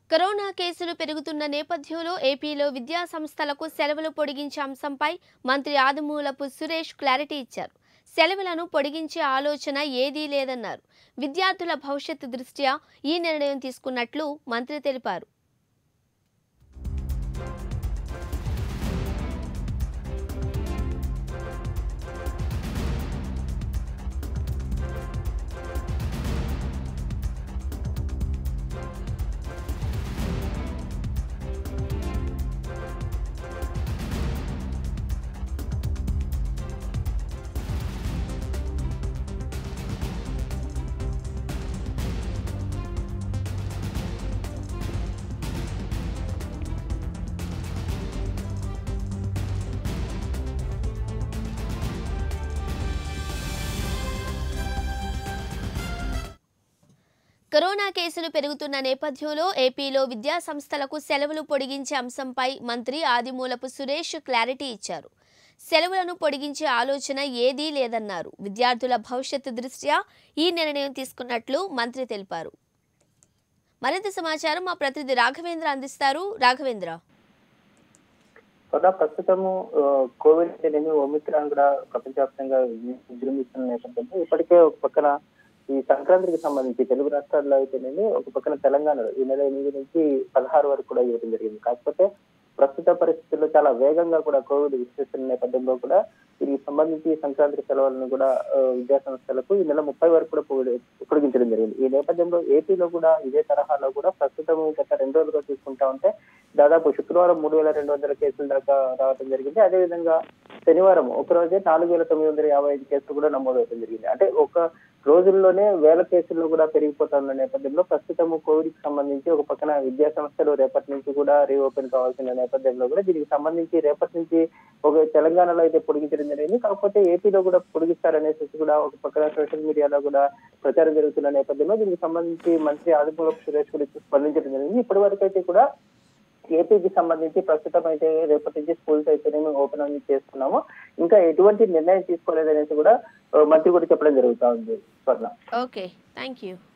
corona కేసులు పెరుగుతున్న నేపథ్యంలో ఏపీలో విద్యా సంస్థలకు సెలవులు పొడిగించే అంశంపై మంత్రి ఆదిమూలపు సురేష్ క్లారిటీ ఇచ్చారు సెలవులను పొడిగించే ఆలోచన ఏదీ లేదన్నారు విద్యార్థుల భవిష్యత్తు దృష్ట్యా ఈ నిర్ణయం తీసుకున్నట్లు మంత్రి తెలిపారు కరోనా కేసులు పెరుగుతున్న నేపథ్యంలో ఏపీలో విద్యా సంస్థలకు సెలవులు పొడిగించే అంశంపై మంత్రి ఆదిమూలపు సురేష్ క్లారిటీ ఇచ్చారు సెలవులను పొడిగించే ఆలోచన ఏదీ లేదన్నారు విద్యార్థుల భవిష్యత్తు దృష్ట్యా ఈ నిర్ణయం తీసుకున్నట్లు మంత్రి తెలిపారు మరింత సమాచారం మా ప్రతినిధి రాఘవేంద్ర అందిస్తారు రాఘవేంద్ర కూడా ప్రస్తుతము ఆ, కోవిడ్ అనేది ఒమిక్రాన్ కూడా ప్రపంచవ్యాప్తంగా విజృంభిస్తున్న నేపథ్యంలో ఇప్పటికే ఒక పక్కన ఈ సంక్రాంతికి సంబంధించి తెలుగు రాష్ట్రాల్లో అయితేనేమి ఒక పక్కన తెలంగాణలో ఈ నెల ఎనిమిది నుంచి పదహారు వరకు కూడా ఇవ్వడం జరిగింది కాకపోతే ప్రస్తుత పరిస్థితుల్లో చాలా వేగంగా కూడా కోవిడ్ విస్తరిస్తున్న నేపథ్యంలో కూడా దీనికి సంబంధించి సంక్రాంతి సెలవులను కూడా ఆ, విద్యా సంస్థలకు ఈ నెల ముప్పై వరకు కూడా పొడి- పొడిగించడం జరిగింది ఈ నేపథ్యంలో ఏపీలో కూడా ఇదే తరహాలో కూడా ప్రస్తుతం గత రెండు రోజులుగా చూసుకుంటా ఉంటే దాదాపు శుక్రవారం మూడు వేల రెండు వందల కేసుల దాకా రావడం జరిగింది అదేవిధంగా శనివారం ఒక రోజే నాలుగు వేల తొమ్మిది వందల యాభై ఐదు కేసులు కూడా నమోదవడం జరిగింది అంటే ఒక రోజుల్లోనే వేల కేసుల్లో కూడా పెరిగిపోతున్న నేపథ్యంలో ప్రస్తుతం కోవిడ్ కి సంబంధించి ఒక పక్కన విద్యా సంస్థలు రేపటి నుంచి కూడా రీఓపెన్ కావాల్సిన నేపథ్యంలో కూడా దీనికి సంబంధించి రేపటి నుంచి ఒక తెలంగాణలో అయితే పొడిగించడం జరిగింది కాకపోతే ఏపీలో కూడా పొడిగిస్తారనేసి కూడా ఒక పక్కన సోషల్ మీడియాలో కూడా ప్రచారం జరుగుతున్న నేపథ్యంలో దీనికి సంబంధించి మంత్రి ఆదిమూలపు సురేష్ కూడా స్పందించడం జరిగింది ఇప్పటి వరకు అయితే కూడా ఏపీకి సంబంధించి ప్రస్తుతం అయితే రేపటి నుంచి స్కూల్స్ అయితేనేమి ఓపెన్ అని చేస్తున్నాము ఇంకా ఎటువంటి నిర్ణయం తీసుకోలేదనేసి కూడా ఆ, మంత్రి కూడా చెప్పడం జరుగుతా ఉంది స్వర్ణ ఓకే థ్యాంక్ యూ